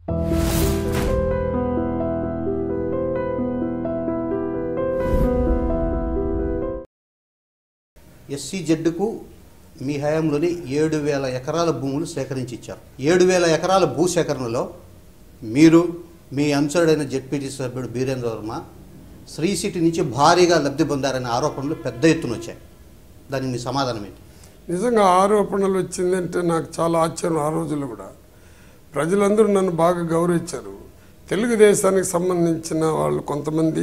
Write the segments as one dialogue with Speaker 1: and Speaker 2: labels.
Speaker 1: SC జెడ్డుకు మీ హయాంలోని ఏడు వేల ఎకరాల భూములు సేకరించి ఇచ్చారు ఏడు వేల ఎకరాల భూ సేకరణలో మీరు మీ అనుచరుడైన జెడ్పీటీ సభ్యుడు బీరేంద్ర వర్మ శ్రీ సిటీ నుంచి భారీగా లబ్ధి పొందారనే ఆరోపణలు పెద్ద ఎత్తున వచ్చాయి దానికి మీ సమాధానం ఏంటి
Speaker 2: నిజంగా ఆరోపణలు వచ్చిందంటే నాకు చాలా ఆశ్చర్యం ఆ రోజుల్లో కూడా ప్రజలందరూ నన్ను బాగా గౌరవించారు తెలుగుదేశానికి సంబంధించిన వాళ్ళు కొంతమంది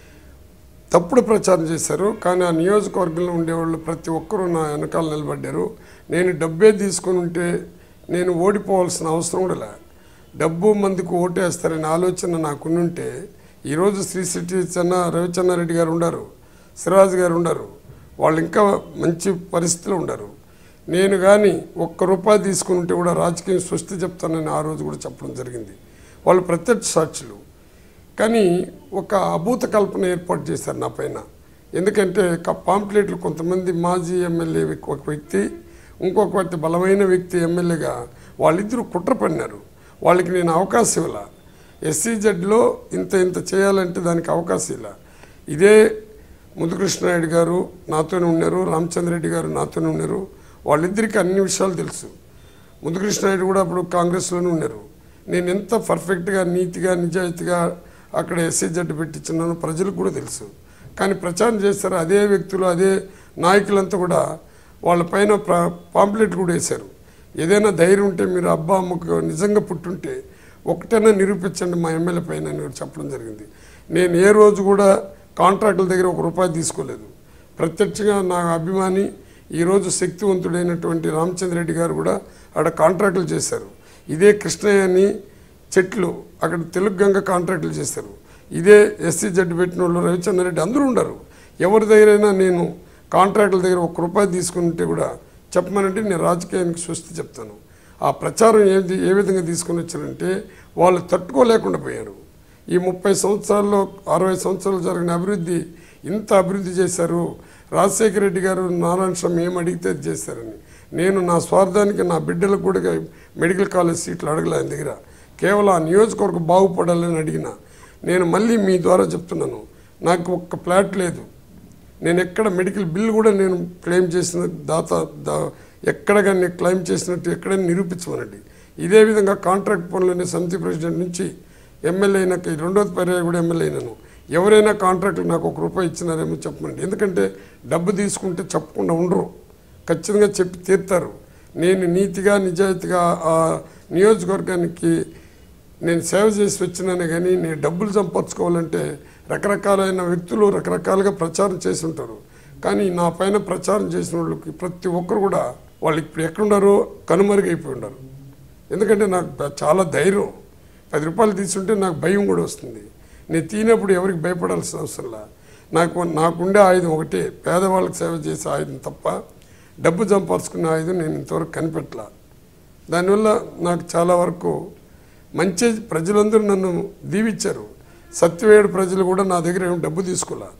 Speaker 2: తప్పుడు ప్రచారం చేశారు కానీ ఆ నియోజకవర్గంలో ఉండేవాళ్ళు ప్రతి ఒక్కరూ నా వెనకాల నిలబడ్డారు నేను డబ్బే తీసుకొని ఉంటే నేను ఓడిపోవాల్సిన అవసరం కూడా లే డబ్బు మందికి ఓటేస్తారనే ఆలోచన నాకున్నుంటే ఈరోజు శ్రీ సిటీ చెన్న రవిచన్నారెడ్డి గారు ఉండారు సిరాజ్ గారు ఉండారు వాళ్ళు ఇంకా మంచి పరిస్థితిలో ఉండారు నేను కానీ ఒక్క రూపాయి తీసుకుని ఉంటే కూడా రాజకీయం సృష్టి చెప్తానని ఆ రోజు కూడా చెప్పడం జరిగింది వాళ్ళు ప్రత్యక్ష సాక్షులు కానీ ఒక అభూత కల్పన ఏర్పాటు చేశారు నా పైన ఎందుకంటే క- పాంప్లెట్లు కొంతమంది మాజీ ఎమ్మెల్యే వ్యక్- ఒక వ్యక్తి ఇంకొక వ్యక్తి బలమైన వ్యక్తి ఎమ్మెల్యేగా వాళ్ళిద్దరూ కుట్ర పన్నారు వాళ్ళకి నేను అవకాశం ఇవ్వాల ఎస్సీజెడ్లో ఇంత ఇంత చేయాలంటే దానికి అవకాశం ఇలా ఇదే ముదుకృష్ణారెడ్డి గారు నాతోనే ఉన్నారు రామచంద్రరెడ్డి గారు నాతోనే ఉన్నారు వాళ్ళిద్దరికీ అన్ని విషయాలు తెలుసు ముదుకృష్ణారెడ్డి కూడా అప్పుడు కాంగ్రెస్లోనే ఉన్నారు నేను ఎంత పర్ఫెక్ట్గా నీతిగా నిజాయితీగా అక్కడ ఎస్సీ జడ్డు పెట్టించున్నాను ప్రజలకు కూడా తెలుసు కానీ ప్రచారం చేస్తారు అదే వ్యక్తులు అదే నాయకులంతా కూడా వాళ్ళ పైన పాంప్లెట్ కూడా వేశారు ఏదైనా ధైర్యం ఉంటే మీరు అబ్బా అమ్మకు నిజంగా పుట్టుంటే ఒకటైనా నిరూపించండి మా ఎమ్మెల్యే పైన అని కూడా చెప్పడం జరిగింది నేను ఏ రోజు కూడా కాంట్రాక్టుల దగ్గర ఒక రూపాయి తీసుకోలేదు ప్రత్యక్షంగా నా అభిమాని ఈరోజు శక్తివంతుడైనటువంటి రామచంద్రరెడ్డి గారు కూడా ఆడ కాంట్రాక్టులు చేశారు ఇదే కృష్ణయ్య అని చెట్లు అక్కడ తెలుగు గంగ కాంట్రాక్టులు చేశారు ఇదే ఎస్సీ జడ్డు పెట్టిన వాళ్ళు రవిచంద్రరెడ్డి అందరూ ఉండరు ఎవరి దగ్గరైనా నేను కాంట్రాక్టుల దగ్గర ఒక రూపాయి తీసుకుంటే కూడా చెప్పమనంటే నేను రాజకీయానికి స్వస్తి చెప్తాను ఆ ప్రచారం ఏది ఏ విధంగా తీసుకొని వచ్చారంటే వాళ్ళు తట్టుకోలేకుండా పోయారు ఈ ముప్పై సంవత్సరాల్లో అరవై సంవత్సరాలు జరిగిన అభివృద్ధి ఇంత అభివృద్ధి చేశారు రాజశేఖర రెడ్డి గారు నారాయణ స్వామి ఏం అడిగితే అది చేశారని నేను నా స్వార్థానికి నా బిడ్డలకు కూడా మెడికల్ కాలేజ్ సీట్లు అడగలే ఆయన దగ్గర కేవలం ఆ నియోజకవర్గం బాగుపడాలని అడిగిన నేను మళ్ళీ మీ ద్వారా చెప్తున్నాను నాకు ఒక్క ప్లాట్ లేదు నేను ఎక్కడ మెడికల్ బిల్ కూడా నేను క్లెయిమ్ చేసిన దాత దా ఎక్కడ కానీ క్లెయిమ్ చేసినట్టు ఎక్కడైనా నిరూపించమనండి ఇదే విధంగా కాంట్రాక్ట్ పనులనే సమితి ప్రెసిడెంట్ నుంచి ఎమ్మెల్యే అయినాక ఈ రెండోది పర్యాయం కూడా ఎమ్మెల్యే అయినాను ఎవరైనా కాంట్రాక్ట్లు నాకు ఒక రూపాయి ఇచ్చినారేమో చెప్పమండి ఎందుకంటే డబ్బు తీసుకుంటే చెప్పకుండా ఉండరు ఖచ్చితంగా చెప్పి తీరుతారు నేను నీతిగా నిజాయితీగా ఆ నియోజకవర్గానికి నేను సేవ చేసి వచ్చినానే కానీ నేను డబ్బులు సంపాదించుకోవాలంటే రకరకాలైన వ్యక్తులు రకరకాలుగా ప్రచారం చేసి ఉంటారు కానీ నా పైన ప్రచారం చేసిన వాళ్ళకి ప్రతి ఒక్కరు కూడా వాళ్ళు ఇప్పుడు ఎక్కడున్నారో కనుమరుగైపోయి ఉన్నారు ఎందుకంటే నాకు బ- చాలా ధైర్యం పది రూపాయలు తీసుంటే నాకు భయం కూడా వస్తుంది నేను తీనప్పుడు ఎవరికి భయపడాల్సిన అవసరంలా నాకు నాకుండే ఆయుధం ఒకటే పేదవాళ్ళకి సేవ చేసే ఆయుధం తప్ప డబ్బు సంపాదించుకునే ఆయుధం నేను ఇంతవరకు కనిపెట్టలా దానివల్ల నాకు చాలా వరకు మంచి ప్రజలందరూ నన్ను దీవించారు సత్యవేడు ప్రజలు కూడా నా దగ్గర ఏం డబ్బు తీసుకోలే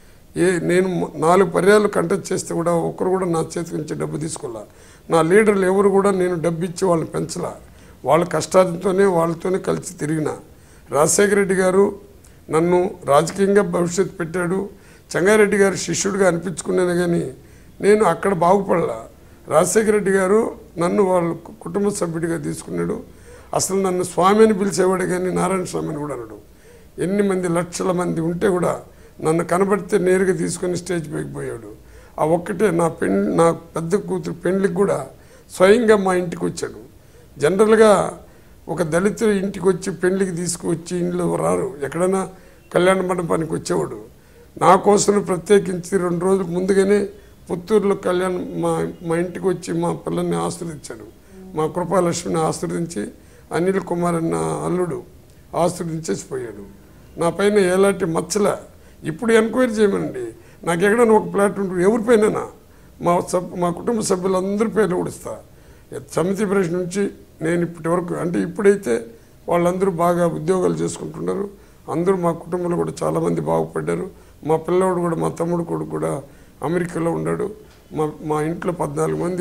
Speaker 2: ఏ నేను నాలుగు పర్యాలు కంటెస్ట్ చేస్తే కూడా ఒక్కరు కూడా నా చేతికి నుంచి డబ్బు తీసుకోలే నా లీడర్లు ఎవరు కూడా నేను డబ్బు ఇచ్చి వాళ్ళని పెంచలా వాళ్ళ కష్టాలతోనే వాళ్ళతోనే కలిసి తిరిగిన రాజశేఖర రెడ్డి గారు నన్ను రాజకీయంగా భవిష్యత్తు పెట్టాడు చెంగారెడ్డి గారు శిష్యుడిగా అనిపించుకున్నాను కానీ నేను అక్కడ బాగుపడలా రాజశేఖర రెడ్డి గారు నన్ను వాళ్ళ కు- కుటుంబ సభ్యుడిగా తీసుకున్నాడు అసలు నన్ను స్వామి అని పిలిచేవాడు కానీ నారాయణ స్వామి అని కూడా అన్నాడు ఎన్ని మంది లక్షల మంది ఉంటే కూడా నన్ను కనబడితే నేరుగా తీసుకొని స్టేజ్ పైకి పోయాడు ఆ ఒక్కటే నా పెన్ నా పెద్ద కూతురు పెండ్లికి కూడా స్వయంగా మా ఇంటికి వచ్చాడు జనరల్గా ఒక దళితుల ఇంటికి వచ్చి పెళ్లికి తీసుకువచ్చి ఇంట్లో రారు ఎక్కడైనా కళ్యాణ మండపానికి వచ్చేవాడు నా కోసం ప్రత్యేకించి రెండు రోజుల ముందుగానే పుత్తూరులో కళ్యాణ్ మా మా ఇంటికి వచ్చి మా పిల్లల్ని ఆశీర్వదించాడు మా కృపాలక్ష్మిని ఆశీర్వదించి అనిల్ కుమార్ అన్న అల్లుడు ఆశీర్వదించేసి పోయాడు నా పైన ఎలాంటి మచ్చల ఇప్పుడు ఎంక్వైరీ చేయమనండి నాకు ఎక్కడైనా ఒక ప్లాట్ ఉంటుంది ఎవరిపైన మా సబ్ మా కుటుంబ సభ్యులందరి పేర్లు కూడా ఇస్తా సమితి ప్రెసిడెంట్ నుంచి నేను ఇప్పటి వరకు అంటే ఇప్పుడైతే వాళ్ళందరూ బాగా ఉద్యోగాలు చేసుకుంటున్నారు అందరూ మా కుటుంబంలో కూడా చాలామంది బాగుపడ్డారు మా పిల్లవాడు కూడా మా తమ్ముడు కొడుకు కూడా అమెరికాలో ఉన్నాడు మా మా ఇంట్లో పద్నాలుగు మంది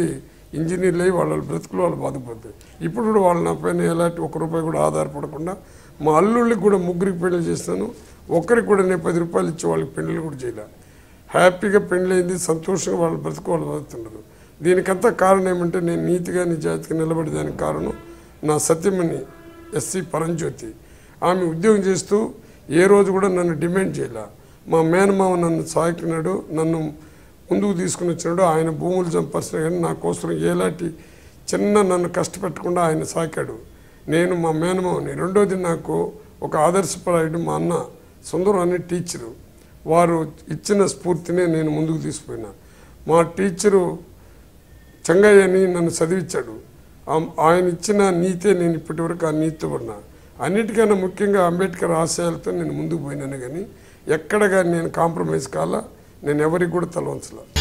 Speaker 2: ఇంజనీర్లు అయ్యి వాళ్ళ బ్రతుకులు వాళ్ళు బాధపడతాయి ఇప్పుడు కూడా వాళ్ళు నా పైన ఎలాంటి ఒక రూపాయి కూడా ఆధారపడకుండా మా అల్లుళ్ళకి కూడా ముగ్గురికి పెళ్లి చేస్తాను ఒక్కరికి కూడా నేను పది రూపాయలు ఇచ్చి వాళ్ళకి పెళ్లి కూడా చేయలే హ్యాపీగా పెళ్ళైంది సంతోషంగా వాళ్ళు బ్రతుకు వాళ్ళు బతుకుతున్నారు దీనికంతా కారణం ఏమంటే నేను నీతిగా నిజాయితీగా నిలబడేదానికి కారణం నా సత్యమణి ఎస్సీ పరంజ్యోతి ఆమె ఉద్యోగం చేస్తూ ఏ రోజు కూడా నన్ను డిమాండ్ చేయలే మా మేనమామ నన్ను సాకినాడు నన్ను ముందుకు తీసుకుని వచ్చినాడు ఆయన భూములు చంపరిచిన కానీ నా కోసం ఎలాంటి చిన్న నన్ను కష్టపెట్టకుండా ఆయన సాకాడు నేను మా మేనమావని రెండోది నాకు ఒక ఆదర్శపరాయుడు మా అన్న సుందరం అనే టీచరు వారు ఇచ్చిన స్ఫూర్తినే నేను ముందుకు తీసుకుపోయినా మా టీచరు చెంగయ్య అని నన్ను చదివించాడు ఆ- ఆయన ఇచ్చిన నీతే నేను ఇప్పటివరకు ఆ నీతితో ఉన్నా అన్నిటికన్నా ముఖ్యంగా అంబేద్కర్ ఆశయాలతో నేను ముందుకు పోయినాను కానీ ఎక్కడ కానీ నేను కాంప్రమైజ్ కాలా నేను ఎవరికి కూడా తల వంచలా